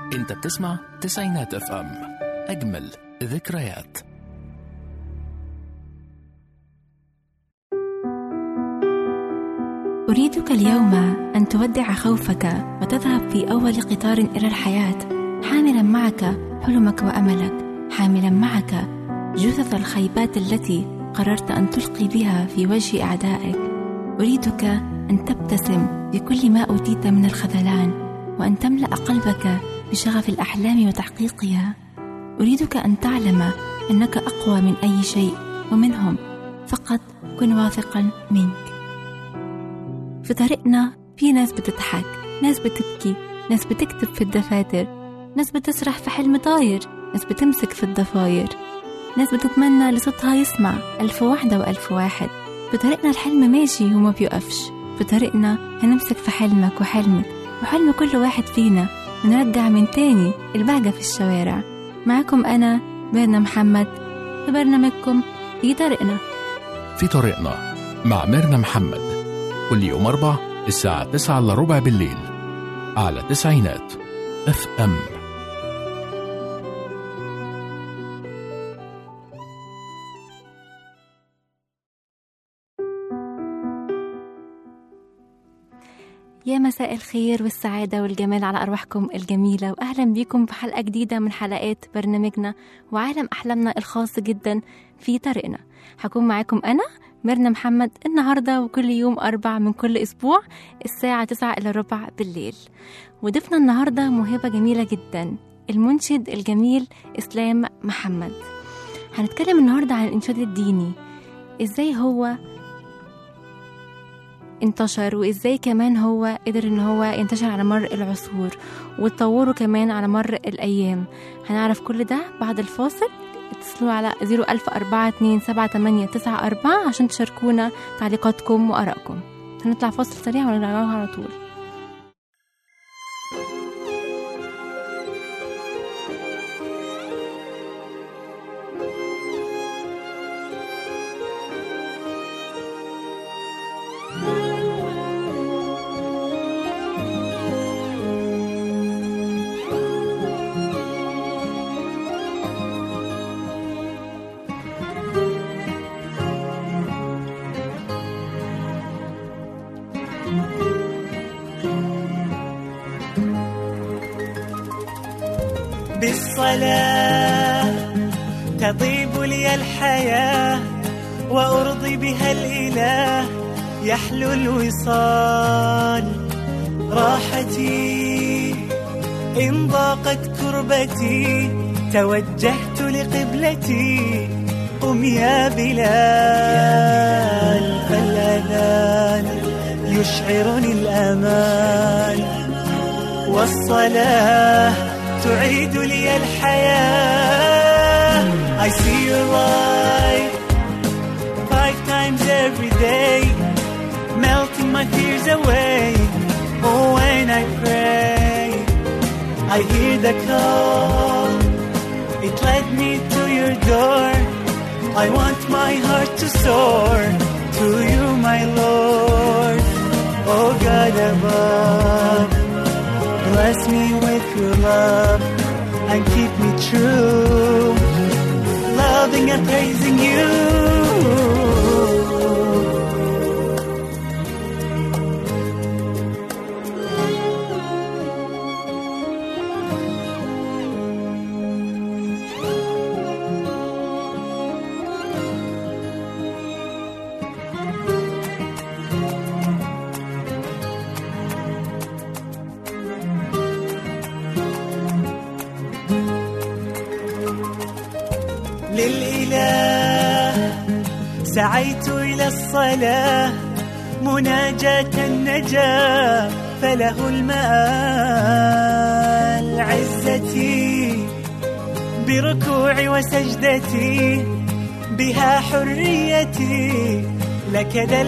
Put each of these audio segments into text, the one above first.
انت بتسمع تسعينات اف ام اجمل ذكريات أريدك اليوم أن تودع خوفك وتذهب في أول قطار إلى الحياة حاملا معك حلمك وأملك حاملا معك جثث الخيبات التي قررت أن تلقي بها في وجه أعدائك أريدك أن تبتسم بكل ما أوتيت من الخذلان وأن تملأ قلبك بشغف الأحلام وتحقيقها أريدك أن تعلم أنك أقوى من أي شيء ومنهم فقط كن واثقا منك في طريقنا في ناس بتضحك ناس بتبكي ناس بتكتب في الدفاتر ناس بتسرح في حلم طاير ناس بتمسك في الضفاير ناس بتتمنى لصوتها يسمع ألف واحدة وألف واحد في طريقنا الحلم ماشي وما بيقفش في طريقنا هنمسك في حلمك وحلمك وحلم كل واحد فينا ونرجع من تاني البهجة في الشوارع معكم أنا ميرنا محمد في برنامجكم في طريقنا في طريقنا مع ميرنا محمد كل يوم أربع الساعة تسعة إلا ربع بالليل على تسعينات اف ام يا مساء الخير والسعادة والجمال على أرواحكم الجميلة وأهلا بيكم في حلقة جديدة من حلقات برنامجنا وعالم أحلامنا الخاص جدا في طريقنا هكون معاكم أنا ميرنا محمد النهاردة وكل يوم أربع من كل أسبوع الساعة تسعة إلى ربع بالليل وضيفنا النهاردة موهبة جميلة جدا المنشد الجميل إسلام محمد هنتكلم النهاردة عن الإنشاد الديني إزاي هو انتشر وازاي كمان هو قدر ان هو ينتشر على مر العصور وتطوره كمان على مر الايام هنعرف كل ده بعد الفاصل اتصلوا على 010427894 عشان تشاركونا تعليقاتكم وارائكم هنطلع فاصل سريع ونرجع على طول بالصلاة تطيب لي الحياة وأرضي بها الإله يحلو الوصال راحتي إن ضاقت كربتي توجهت لقبلتي قم يا بلال فالأذان يشعرني الأمان والصلاة تعيد لي الحياة I see your light Five times every day Melting my fears away Oh, when I pray I hear the call It led me to your door I want my heart to soar To you, my Lord Oh, God above Bless me with your love and keep me true, loving and praising you. للإله سعيت إلى الصلاة مناجاة النجاة فله المآل عزتي بركوعي وسجدتي بها حريتي لك ذا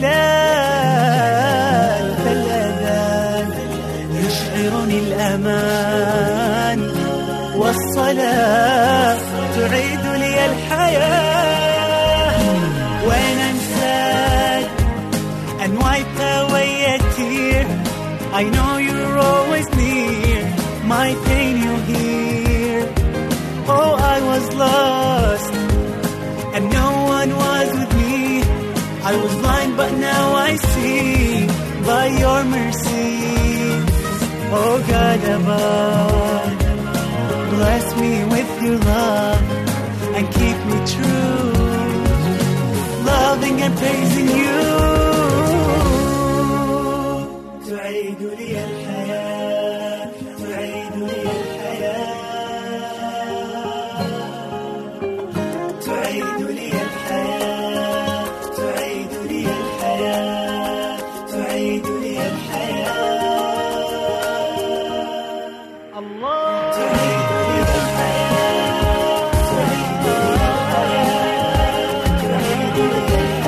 الجلال فالأذان يشعرني الأمان والصلاة تعيد لي الحياة When I'm sad and wipe away a tear I know you're always near my pain you'll hear. Oh, I was lost, and no one was with me. I was blind, but now I see by your mercy. Oh, God above, bless me with your love and keep me true, loving and praising you. تعيد لي الحياة تعيد لي الحياة تعيد لي الحياة تعيد لي الحياة تعيد لي الحياة الله تعيد لي الحياة تعيد لي الحياة تعيد لي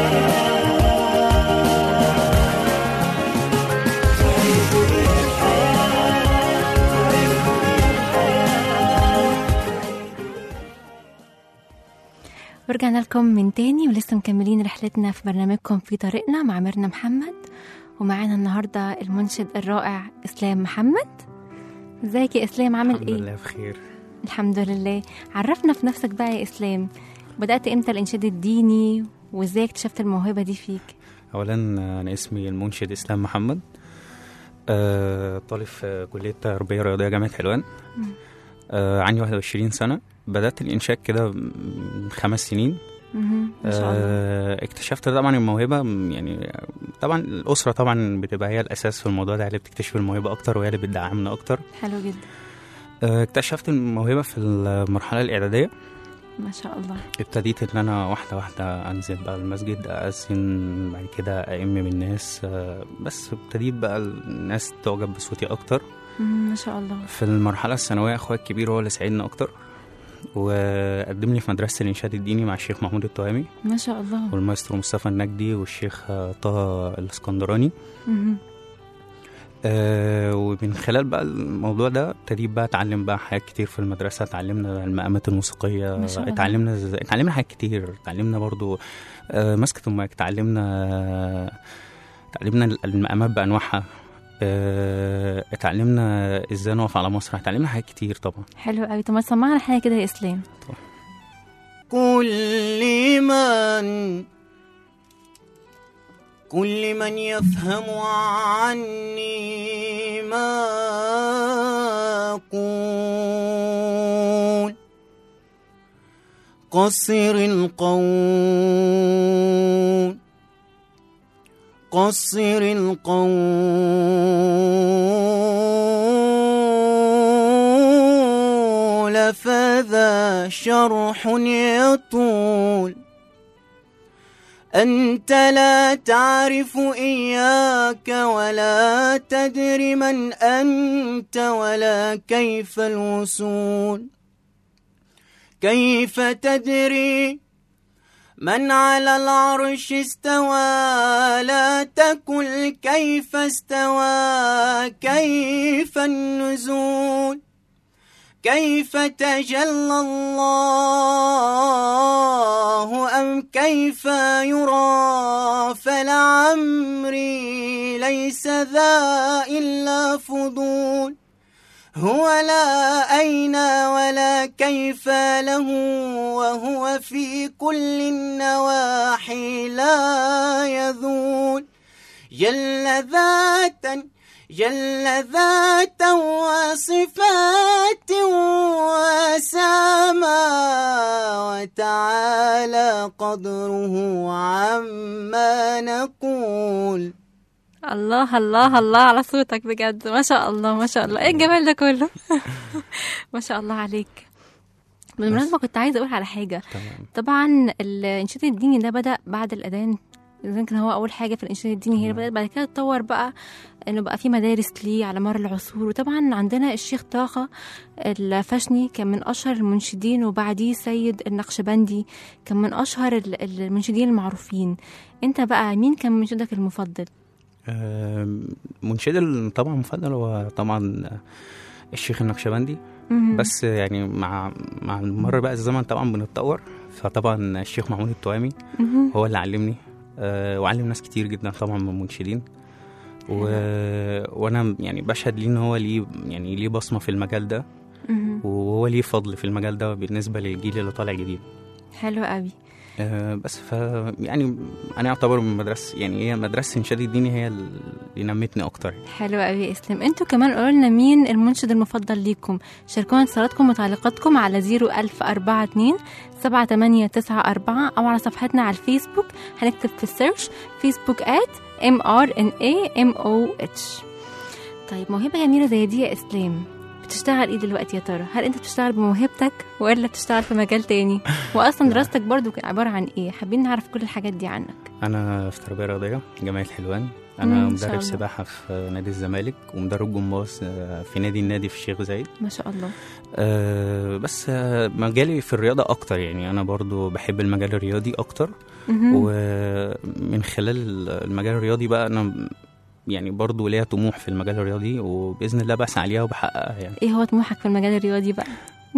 ورجعنا لكم من تاني ولسه مكملين رحلتنا في برنامجكم في طريقنا مع ميرنا محمد ومعانا النهاردة المنشد الرائع إسلام محمد ازيك يا إسلام عامل الحمد ايه؟ لله بخير الحمد لله عرفنا في نفسك بقى يا إسلام بدأت امتى الإنشاد الديني وازاي اكتشفت الموهبة دي فيك؟ اولا انا اسمي المنشد اسلام محمد آه، طالب في كليه تربيه رياضيه جامعه حلوان آه، عندي 21 سنه بدات الانشاد كده من خمس سنين مهم. ما شاء الله آه، اكتشفت طبعا الموهبه م- يعني طبعا الاسره طبعا بتبقى هي الاساس في الموضوع ده هي اللي بتكتشف الموهبه اكتر وهي اللي بتدعمنا اكتر حلو جدا آه، اكتشفت الموهبه في المرحله الاعداديه ما شاء الله ابتديت ان انا واحده واحده انزل بقى المسجد اذن بعد كده ائم بالناس آه، بس ابتديت بقى الناس تعجب بصوتي اكتر مم، ما شاء الله في المرحله الثانويه اخويا الكبير هو اللي ساعدني اكتر وقدم لي في مدرسه الانشاد الديني مع الشيخ محمود التهامي ما شاء الله والمايسترو مصطفى النجدي والشيخ آه، طه الاسكندراني مهم. آه ومن خلال بقى الموضوع ده ابتديت بقى اتعلم بقى حاجات كتير في المدرسه اتعلمنا المقامات الموسيقيه ما شاء الله. اتعلمنا إزاي- اتعلمنا حاجات كتير اتعلمنا برضو آه مسكه المايك اتعلمنا اتعلمنا المقامات بانواعها آه اتعلمنا ازاي نقف على مسرح اتعلمنا حاجات كتير طبعا حلو قوي طب ما تسمعنا حاجة كده يا إسلام كل من كل من يفهم عني ما أقول قصر القول قصر القول فذا شرح يطول أنت لا تعرف إياك ولا تدري من أنت ولا كيف الوصول كيف تدري من على العرش استوى لا تقل كيف استوى كيف النزول كيف تجلى الله أم كيف يرى فلعمري ليس ذا إلا فضول هو لا أين ولا كيف له وهو في كل النواحي لا يذول جل ذاتا جل ذاتا وصفات وسما وتعالى قدره عما نقول الله الله الله على صوتك بجد ما شاء الله ما شاء الله ايه الجمال ده كله ما شاء الله عليك بالمناسبة كنت عايزة أقول على حاجة تمام طبعا الإنشاد الديني ده بدأ بعد الأذان إذا كان هو أول حاجة في الإنشاد الديني هي بدأت بعد كده تطور بقى إنه بقى في مدارس ليه على مر العصور وطبعا عندنا الشيخ طه الفشني كان من أشهر المنشدين وبعديه سيد النقشبندي كان من أشهر ال- المنشدين المعروفين أنت بقى مين كان منشدك المفضل؟ آه منشد طبعا المفضل هو طبعا الشيخ النقشبندي مهم. بس يعني مع مع مر بقى الزمن طبعا بنتطور فطبعا الشيخ محمود التوامي مهم. هو اللي علمني آه وعلم ناس كتير جدا طبعا من المنشدين و... وانا يعني بشهد ليه ان هو ليه يعني ليه بصمه في المجال ده مهم. وهو ليه فضل في المجال ده بالنسبه للجيل اللي طالع جديد حلو قوي آه، بس ف يعني انا اعتبر من مدرسه يعني هي مدرسه انشاد الديني هي اللي نمتني اكتر حلو قوي يا اسلام انتوا كمان قولوا لنا مين المنشد المفضل ليكم شاركونا اتصالاتكم وتعليقاتكم على 01042 7894 او على صفحتنا على الفيسبوك هنكتب في السيرش فيسبوك ات ام ار ان اي ام او اتش طيب موهبه جميله زي دي يا اسلام بتشتغل ايه دلوقتي يا ترى هل انت بتشتغل بموهبتك ولا بتشتغل في مجال تاني واصلا دراستك برضو كان عباره عن ايه حابين نعرف كل الحاجات دي عنك انا في تربيه رياضيه جامعه حلوان مم، انا إن شاء مدرب الله. سباحه في نادي الزمالك ومدرب جمباز آه، في نادي النادي في الشيخ زايد ما شاء الله أه بس آه، مجالي في الرياضه اكتر يعني انا برضو بحب المجال الرياضي اكتر مهم. ومن خلال المجال الرياضي بقى انا يعني برضو ليا طموح في المجال الرياضي وباذن الله بسعى عليها وبحققها يعني ايه هو طموحك في المجال الرياضي بقى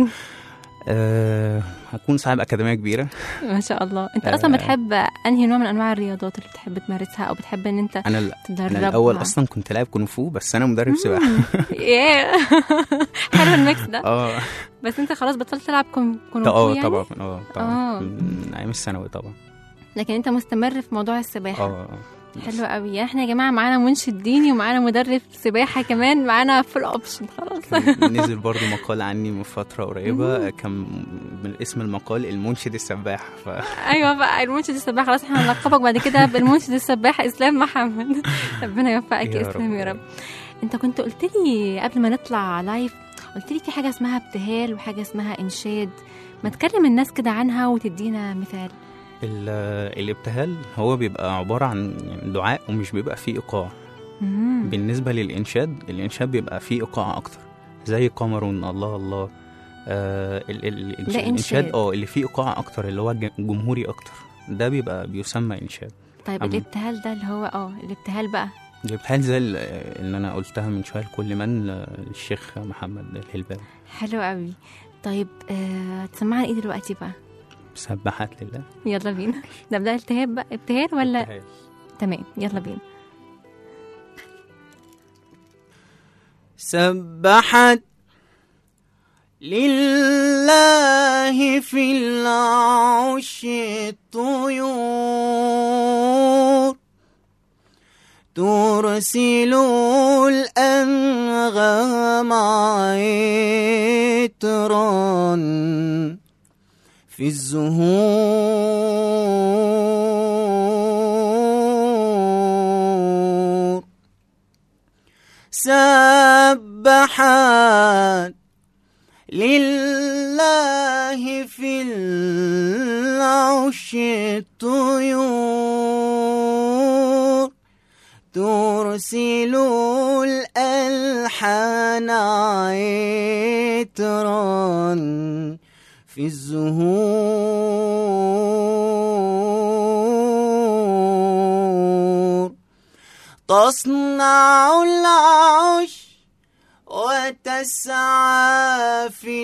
أه هكون صاحب اكاديميه كبيره ما شاء الله انت آه. اصلا بتحب انهي نوع من انواع الرياضات اللي بتحب تمارسها او بتحب ان انت انا ال- تدرب انا الاول مع- اصلا كنت لاعب كونغ فو بس انا مدرب سباحه ياه حلو الميكس ده اه بس انت خلاص بطلت تلعب كونغ كونغ فو اه يعني طبعا اه طبعا آه. من ايام الثانوي طبعا لكن انت مستمر في موضوع السباحه اه حلو قوي يعني احنا يا جماعه معانا منشد ديني ومعانا مدرب سباحه كمان معانا فول اوبشن خلاص نزل برضو مقال عني من فترة قريبة كان من اسم المقال المنشد السباح ف... ايوه بقى المنشد السباح خلاص احنا هنلقبك بعد كده بالمنشد السباح اسلام محمد ربنا يوفقك يا يا اسلام رب. يا رب انت كنت قلت لي قبل ما نطلع لايف قلت لي في حاجه اسمها ابتهال وحاجه اسمها انشاد ما تكلم الناس كده عنها وتدينا مثال ال- الابتهال هو بيبقى عبارة عن يعني دعاء ومش بيبقى فيه إيقاع مم. بالنسبة للإنشاد الإنشاد بيبقى فيه إيقاع أكتر زي قمر الله الله آه ال- ال- الإنش- ده الإنشاد إنشاد. اه اللي فيه إيقاع أكتر اللي هو ج- جمهوري أكتر ده بيبقى بيسمى إنشاد طيب أم- الابتهال ده اللي هو اه الابتهال بقى الابتهال زي ال- اللي أنا قلتها من شوية لكل من آه، الشيخ محمد الهلباوي حلو قوي طيب آه تسمعنا ايه دلوقتي بقى سبحت لله يلا بينا ده بدأ التهاب بقى ابتهال ولا ابتهال. تمام يلا بينا سبحت لله في العش الطيور ترسل الأنغام عطرا في الزهور سبحت لله في العش الطيور ترسل الألحان عطرا في الزهور تصنع العش وتسعى في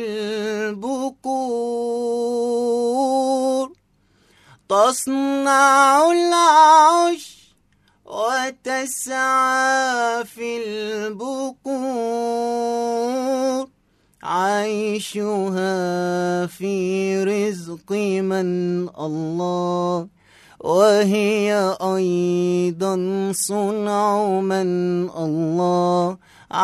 البكور تصنع العش وتسعى في البكور عيشها في رزق من الله وهي أيضا صنع من الله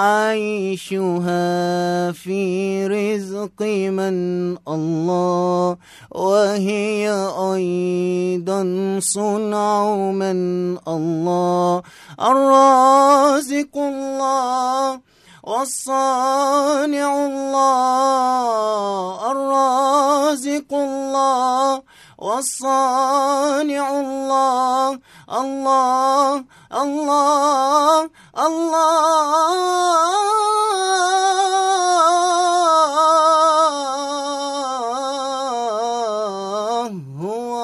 عيشها في رزق من الله وهي أيضا صنع من الله الرازق الله والصانع الله الرازق الله والصانع الله الله الله الله هو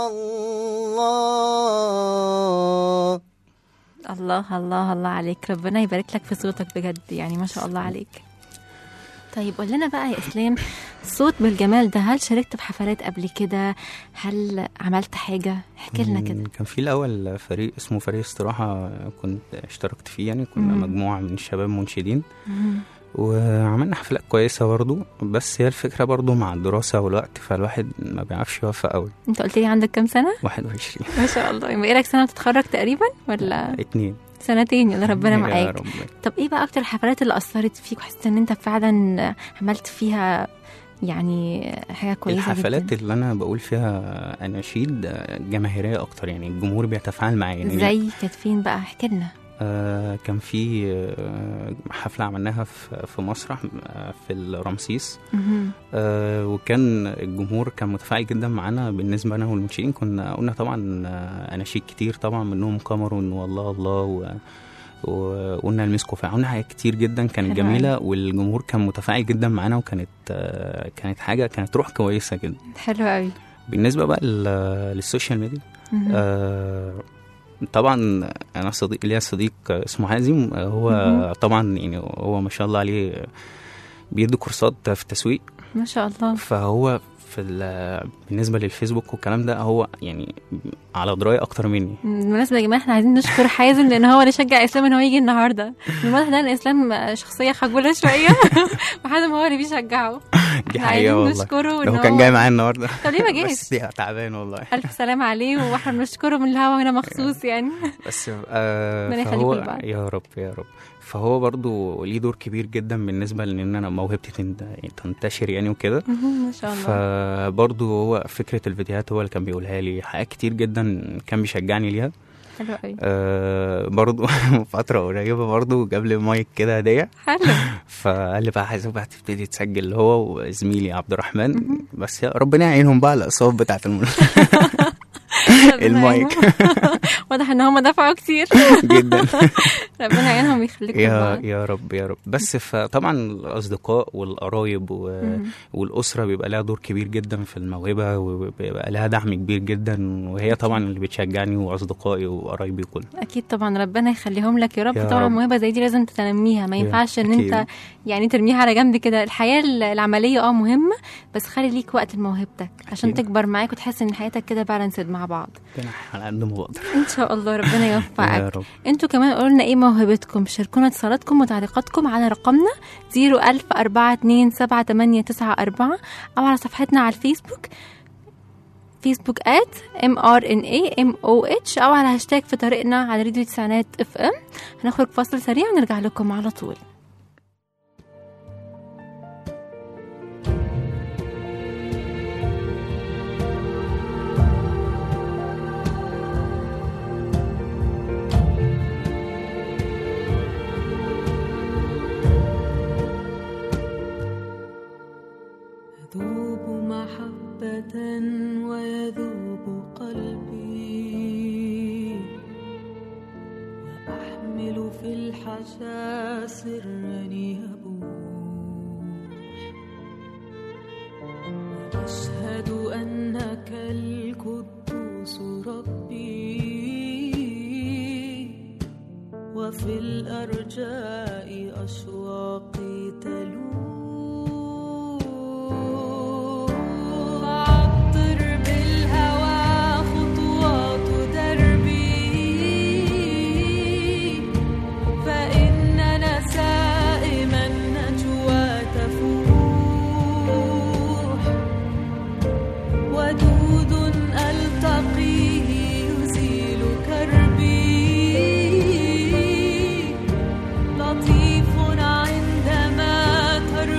الله الله الله الله عليك ربنا يبارك لك في صوتك بجد يعني ما شاء الله عليك طيب قول لنا بقى يا اسلام صوت بالجمال ده هل شاركت في حفلات قبل كده هل عملت حاجه احكي لنا كده كان في الاول فريق اسمه فريق استراحه كنت اشتركت فيه يعني كنا مم. مجموعه من الشباب منشدين مم. وعملنا حفلات كويسه برضو بس هي الفكره برضو مع الدراسه والوقت فالواحد ما بيعرفش يوفق قوي انت قلت لي عندك كام سنه 21 ما شاء الله يبقى لك سنه تتخرج تقريبا ولا اتنين سنتين يلا ربنا يا معاك رب طب ايه بقى اكتر الحفلات اللي اثرت فيك وحسيت ان انت فعلا عملت فيها يعني حاجه كويسه الحفلات جدا اللي انا بقول فيها اناشيد جماهيريه اكتر يعني الجمهور بيتفاعل معايا يعني زي كانت فين بقى احكي لنا آه كان في آه حفله عملناها في في مسرح آه في الرمسيس مهم. آه وكان الجمهور كان متفاعل جدا معانا بالنسبه لنا والمنشئين كنا قلنا طبعا آه اناشيد كتير طبعا منهم قمر انه الله الله و وقلنا المسكوا فعلنا حاجات كتير جدا كانت حلو جميله والجمهور كان متفاعل جدا معانا وكانت آه كانت حاجه كانت روح كويسه جدا حلو قوي بالنسبه بقى لل- للسوشيال ميديا مهم. آه طبعا انا صديق ليا صديق اسمه حازم آه، هو مهم. طبعا يعني هو ما شاء الله عليه بيدي كورسات في التسويق ما شاء الله فهو في ال- بالنسبه للفيسبوك والكلام ده هو يعني على درايه اكتر مني بالمناسبة يا جماعة احنا عايزين نشكر حازم لان هو اللي شجع اسلام ان هو يجي النهارده من الواضح ده ان اسلام شخصية خجولة شوية وحازم هو اللي بيشجعه دي احنا حقيقه عايزين والله نشكره ده ان هو كان جاي معايا النهارده طب ليه ما جاش؟ بس دي تعبان والله الف سلام عليه واحنا بنشكره من الهوا هنا مخصوص يعني بس آه ربنا يخليكم فهو لبعض. يا رب يا رب فهو برضو ليه دور كبير جدا بالنسبه لان انا موهبتي تن- تنتشر يعني وكده مهم، ما شاء الله فبرضه هو فكره الفيديوهات هو اللي كان بيقولها لي حاجات كتير جدا كان بيشجعني ليها حلو قوي آه برضه فتره قريبه برضه جاب لي مايك كده هديه حلو فقال لي بقى عايزك بقى تبتدي تسجل هو وزميلي عبد الرحمن بس يا ربنا يعينهم بقى على الاصابه بتاعت الم... المايك. واضح ان هم دفعوا كتير جدا ربنا يعينهم ويخليكم يا لبعض. يا رب يا رب بس فطبعا الاصدقاء والقرايب و... مم. والاسره بيبقى لها دور كبير جدا في الموهبه وبيبقى لها دعم كبير جدا وهي طبعا اللي بتشجعني واصدقائي وقرايبي كله اكيد طبعا ربنا يخليهم لك يا رب يا طبعا رب. موهبه زي دي لازم تنميها ما يا ينفعش ان أكيد. انت يعني ترميها على جنب كده الحياه العمليه اه مهمه بس خلي ليك وقت لموهبتك عشان أكيد. تكبر معاك وتحس ان حياتك كده بالانسد مع بعض ربنا على قد ما بقدر ان شاء الله ربنا يا يوفقك رب انتوا كمان قولوا لنا ايه موهبتكم شاركونا اتصالاتكم وتعليقاتكم على رقمنا 010427894 او على صفحتنا على الفيسبوك فيسبوك ات ام ار ان اي ام او اتش او على هاشتاج في طريقنا على راديو تسعينات اف ام هنخرج فاصل سريع ونرجع لكم على طول أذوب محبة ويذوب قلبي وأحمل في الحشا سرا يبوح وأشهد أنك القدوس ربي وفي الأرجاء أشواقي تلوح فعطر بالهوى خطوات دربي فإن نسائم النجوى تفوح ودود ألتقيه يزيل كربي لطيف عندما ترجو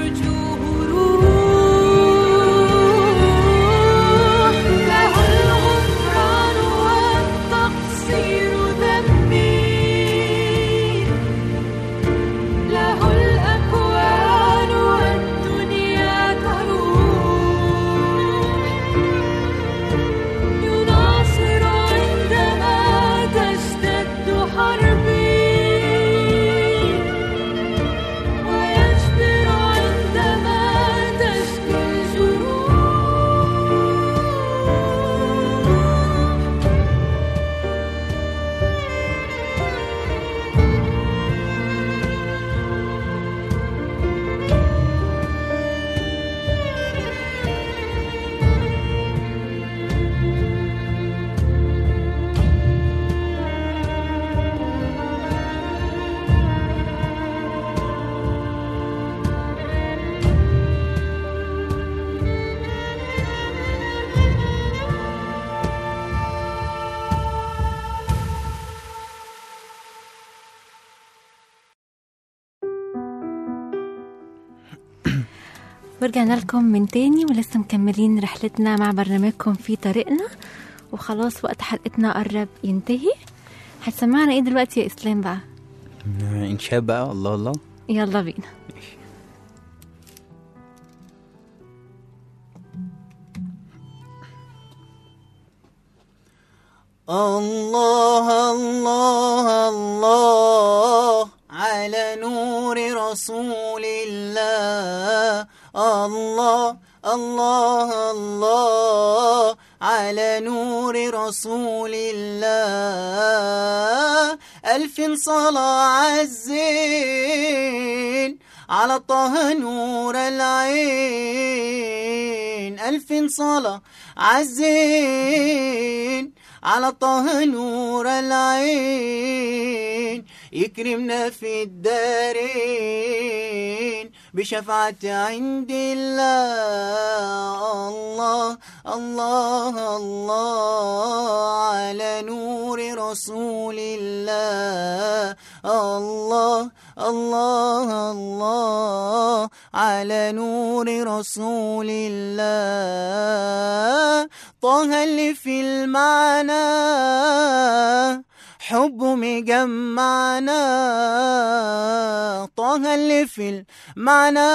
ورجعنا لكم من تاني ولسه مكملين رحلتنا مع برنامجكم في طريقنا وخلاص وقت حلقتنا قرب ينتهي هتسمعنا ايه دلوقتي يا اسلام بقى انشاء بقى الله الله يلا بينا الله الله الله على نور رسول الله الله الله الله على نور رسول الله ألف صلاة عزين على طه نور العين ألف صلاة عزين على طه نور العين يكرمنا في الدارين بشفاعة عند الله الله الله الله على نور رسول الله الله الله الله على نور رسول الله طه اللي في المعنى حب مجمعنا طه اللي في المعنى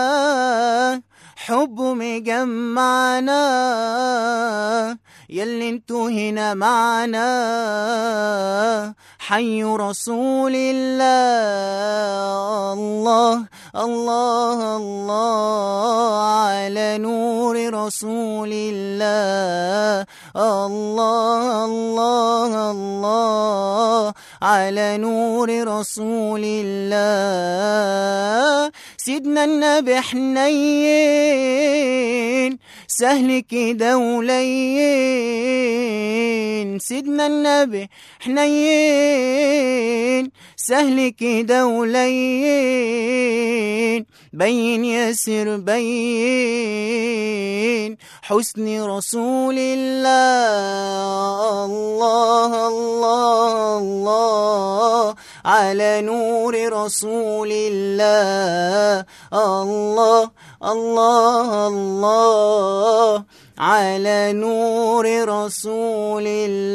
حب مجمعنا يلي انتو هنا معنا حي رسول الله الله الله الله على نور رسول الله الله الله الله على نور رسول الله سيدنا النبي حنين سهل كده ولين سيدنا النبي حنين سهل كده ولين بين ياسر بين حسن رسول الله الله الله الله على نور رسول الله الله الله الله على نور رسول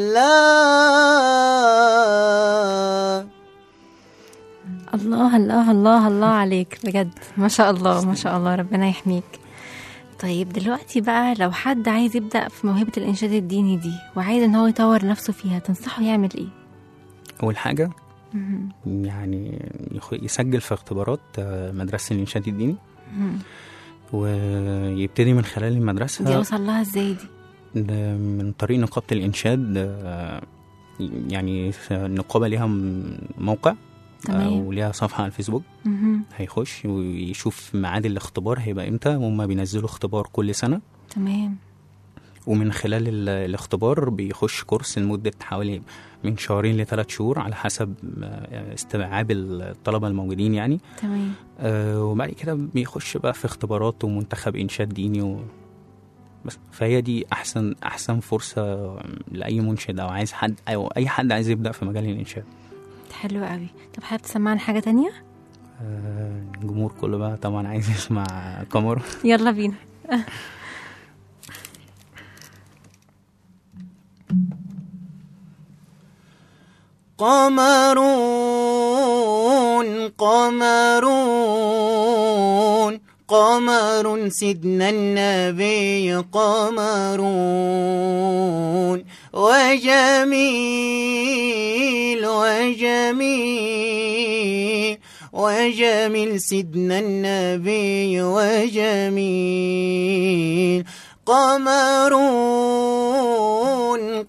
الله الله الله الله الله عليك بجد ما شاء الله ما شاء الله ربنا يحميك طيب دلوقتي بقى لو حد عايز يبدأ في موهبة الإنشاد الديني دي وعايز إن هو يطور نفسه فيها تنصحه يعمل إيه؟ اول حاجه مهم. يعني يخ- يسجل في اختبارات آه، مدرسه الانشاد الديني مهم. ويبتدي من خلال دي المدرسه أوصل لها إزاي دي؟ ده من طريق نقابه الانشاد آه، يعني النقابه ليها م- موقع تمام. او ليها صفحه على الفيسبوك مهم. هيخش ويشوف ميعاد الاختبار هيبقى امتى وهم بينزلوا اختبار كل سنه تمام ومن خلال ال- الاختبار بيخش كورس لمدة حوالي من شهرين لثلاث شهور على حسب آه، استيعاب الطلبة الموجودين يعني تمام آه، وبعد كده بيخش بقى في اختبارات ومنتخب إنشاد ديني و... بس فهي دي أحسن أحسن فرصة لأي منشد أو عايز حد أو أي حد عايز يبدأ في مجال الإنشاد حلو قوي طب حابب تسمعنا حاجة تانية؟ آه، الجمهور كله بقى طبعا عايز يسمع قمر يلا بينا قمرون قمرون قمر سيدنا النبي قمرون وجميل وجميل وجميل سيدنا النبي وجميل قمرون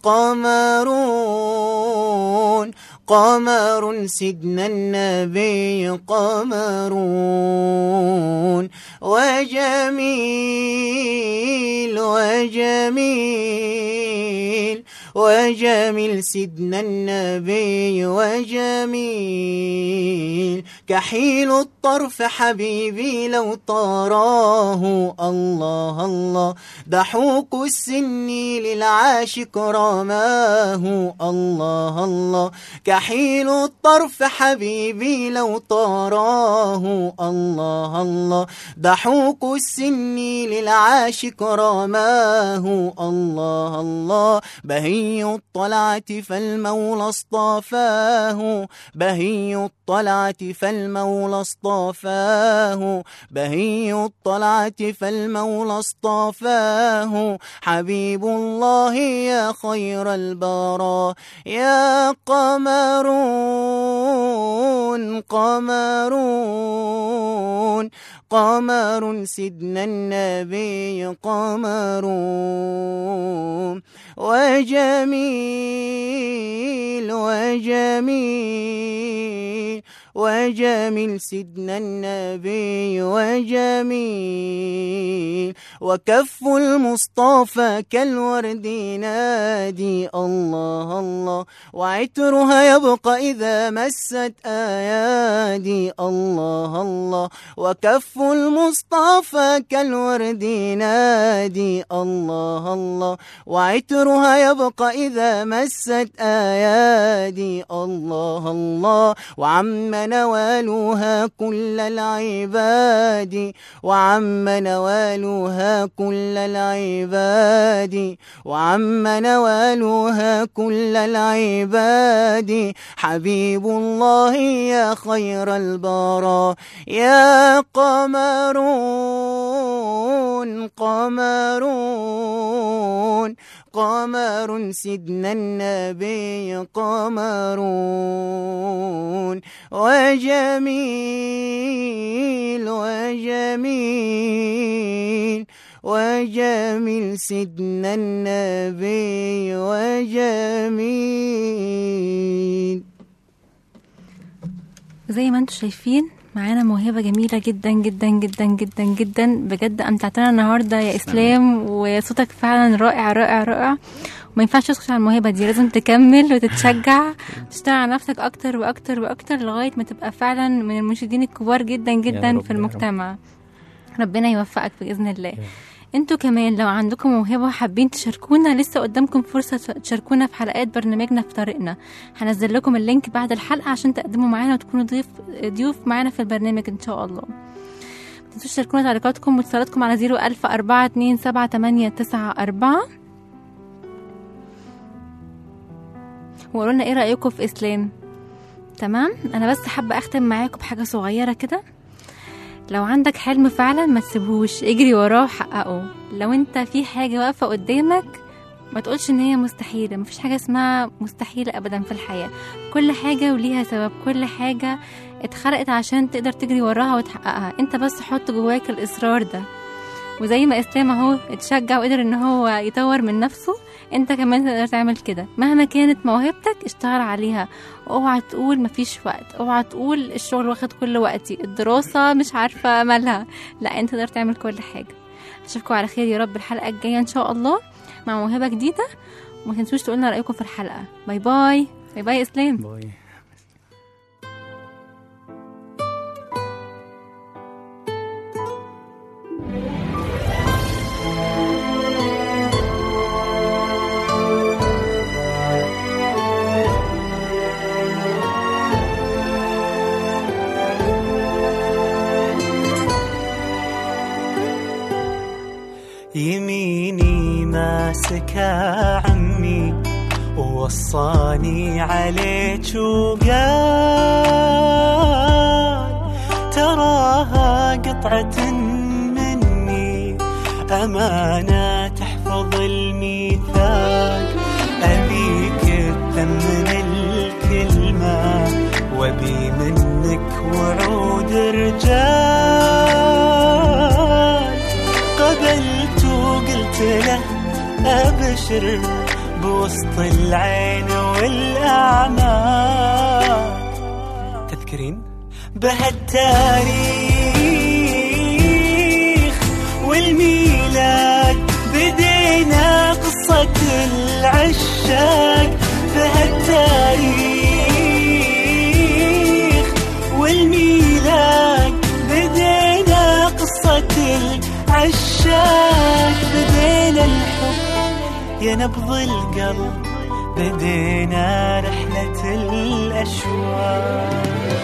قمرون قمر سيدنا النبي قمرون وجميل وجميل وجميل سيدنا النبي وجميل كحيل الطرف حبيبي لو تراه الله الله ضحوك السن للعاشق رماه الله الله كحيل الطرف حبيبي لو تراه الله الله ضحوك السن للعاشق رماه الله الله بهي الطلعة فالمولى اصطفاه بهي الطلعة فالمولى اصطفاه بهي الطلعة فالمولى اصطفاه حبيب الله يا خير البراء يا قمرون قمرون قمر سيدنا النبي قمرون وجميل وجميل وجميل سيدنا النبي وجميل وكف المصطفى كالورد نادي الله الله وعطرها يبقى إذا مست أيادي الله الله وكف المصطفى كالورد نادي الله الله وعطرها يبقى إذا مست أيادي الله الله وعم نوالها كل العباد وعم نوالها كل العباد وعم نوالها كل العباد حبيب الله يا خير البراء يا قمرون قمرون قمر سيدنا النبي قمرون وجميل وجميل وجميل سيدنا النبي وجميل زي ما انتم شايفين معانا موهبة جميلة جدا جدا جدا جدا جدا بجد أمتعتنا النهاردة يا إسلام وصوتك فعلا رائع رائع رائع وما ينفعش تسكت على الموهبة دي لازم تكمل وتتشجع وتشتغل على نفسك أكتر وأكتر وأكتر لغاية ما تبقى فعلا من المنشدين الكبار جدا جدا رب، في يا رب. المجتمع ربنا يوفقك بإذن الله انتوا كمان لو عندكم موهبة وحابين تشاركونا لسه قدامكم فرصة تشاركونا في حلقات برنامجنا في طريقنا هنزل لكم اللينك بعد الحلقة عشان تقدموا معانا وتكونوا ضيف ضيوف معانا في البرنامج ان شاء الله ما تنسوش تشاركونا تعليقاتكم واتصالاتكم على زيرو ألف أربعة اتنين سبعة تمانية تسعة أربعة وقولوا لنا ايه رأيكم في إسلام تمام أنا بس حابة أختم معاكم بحاجة صغيرة كده لو عندك حلم فعلا ما تسيبهوش اجري وراه وحققه لو انت في حاجة واقفة قدامك ما تقولش ان هي مستحيلة مفيش حاجة اسمها مستحيلة ابدا في الحياة كل حاجة وليها سبب كل حاجة اتخلقت عشان تقدر تجري وراها وتحققها انت بس حط جواك الاصرار ده وزي ما اسلام اهو اتشجع وقدر ان هو يطور من نفسه انت كمان تقدر تعمل كده مهما كانت موهبتك اشتغل عليها اوعى تقول مفيش وقت اوعى تقول الشغل واخد كل وقتي الدراسة مش عارفة مالها لا انت تقدر تعمل كل حاجة اشوفكم على خير يا رب الحلقة الجاية ان شاء الله مع موهبة جديدة وما تنسوش تقولنا رأيكم في الحلقة باي باي باي باي يا اسلام باي يميني ماسكها عمي ووصاني عليك وقال تراها قطعة مني أمانة تحفظ الميثاق أبيك تثمن الكلمة وأبي منك وعود رجال قبلت وقلت له أبشر بوسط العين والأعمال تذكرين بهالتاريخ والميلاد بدينا قصة العشاق بهالتاريخ والميلاد عشاق بدينا الحب يا نبض القلب بدينا رحلة الأشواق